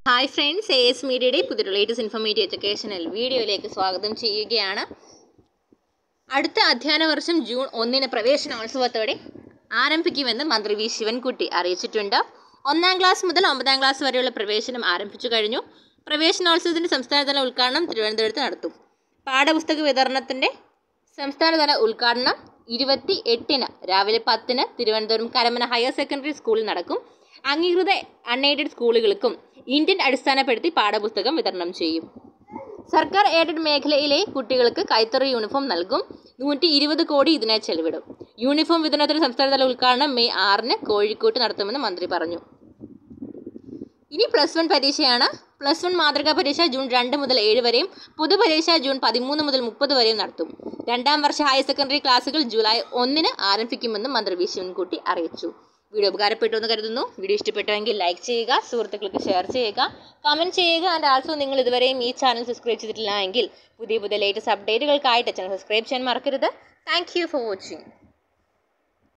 hi friends A S മീഡിയയുടെ പുതിയ latest informative educational വീഡിയോയിലേക്ക് സ്വാഗതം ചെയ്യുകയാണ് അടുത്ത അധ്യയന വർഷം ജൂൺ ഒന്നിന് പ്രവേശനോത്സവത്തോടെ ആരംഭിക്കുമെന്ന് മന്ത്രി വി ശിവൻകുട്ടി അറിയിച്ചിട്ടുണ്ട് ഒന്നാം ക്ലാസ് മുതൽ ഒമ്പതാം ക്ലാസ് വരെയുള്ള പ്രവേശനം ആരംഭിച്ചു കഴിഞ്ഞു പ്രവേശനോത്സവത്തിൻ്റെ സംസ്ഥാനതല ഉദ്ഘാടനം തിരുവനന്തപുരത്ത് നടത്തും പാഠപുസ്തക വിതരണത്തിൻ്റെ സംസ്ഥാനതല ഉദ്ഘാടനം ഇരുപത്തി എട്ടിന് രാവിലെ പത്തിന് തിരുവനന്തപുരം കരമന ഹയർ സെക്കൻഡറി സ്കൂളിൽ നടക്കും അംഗീകൃത അൺഎയ്ഡഡ് സ്കൂളുകൾക്കും ഇന്ത്യൻ അടിസ്ഥാനപ്പെടുത്തി പാഠപുസ്തകം വിതരണം ചെയ്യും സർക്കാർ എയ്ഡഡ് മേഖലയിലെ കുട്ടികൾക്ക് കൈത്തറി യൂണിഫോം നൽകും നൂറ്റി ഇരുപത് കോടി ഇതിനായി ചെലവിടും യൂണിഫോം വിതരണത്തിന് സംസ്ഥാനതല ഉദ്ഘാടനം മെയ് ആറിന് കോഴിക്കോട്ട് നടത്തുമെന്ന് മന്ത്രി പറഞ്ഞു ഇനി പ്ലസ് വൺ പരീക്ഷയാണ് പ്ലസ് വൺ മാതൃകാ പരീക്ഷ ജൂൺ രണ്ട് മുതൽ ഏഴ് വരെയും പൊതുപരീക്ഷ ജൂൺ പതിമൂന്ന് മുതൽ മുപ്പത് വരെയും നടത്തും രണ്ടാം വർഷ ഹയർ സെക്കൻഡറി ക്ലാസുകൾ ജൂലൈ ഒന്നിന് ആരംഭിക്കുമെന്നും മന്ത്രി വി ശിവൻകുട്ടി അറിയിച്ചു വീഡിയോ ഉപകാരപ്പെട്ടു എന്ന് കരുതുന്നു വീഡിയോ ഇഷ്ടപ്പെട്ടുവെങ്കിൽ ലൈക്ക് ചെയ്യുക സുഹൃത്തുക്കൾക്ക് ഷെയർ ചെയ്യുക കമൻറ്റ് ചെയ്യുക ആൻഡ് ആൾസോ നിങ്ങൾ ഇതുവരെയും ഈ ചാനൽ സബ്സ്ക്രൈബ് ചെയ്തിട്ടില്ല എങ്കിൽ പുതിയ പുതിയ ലേറ്റസ്റ്റ് അപ്ഡേറ്റുകൾക്കായിട്ട് ചാനൽ സബ്സ്ക്രൈബ് ചെയ്യാൻ മറക്കരുത് താങ്ക് യു ഫോർ വാച്ചിങ്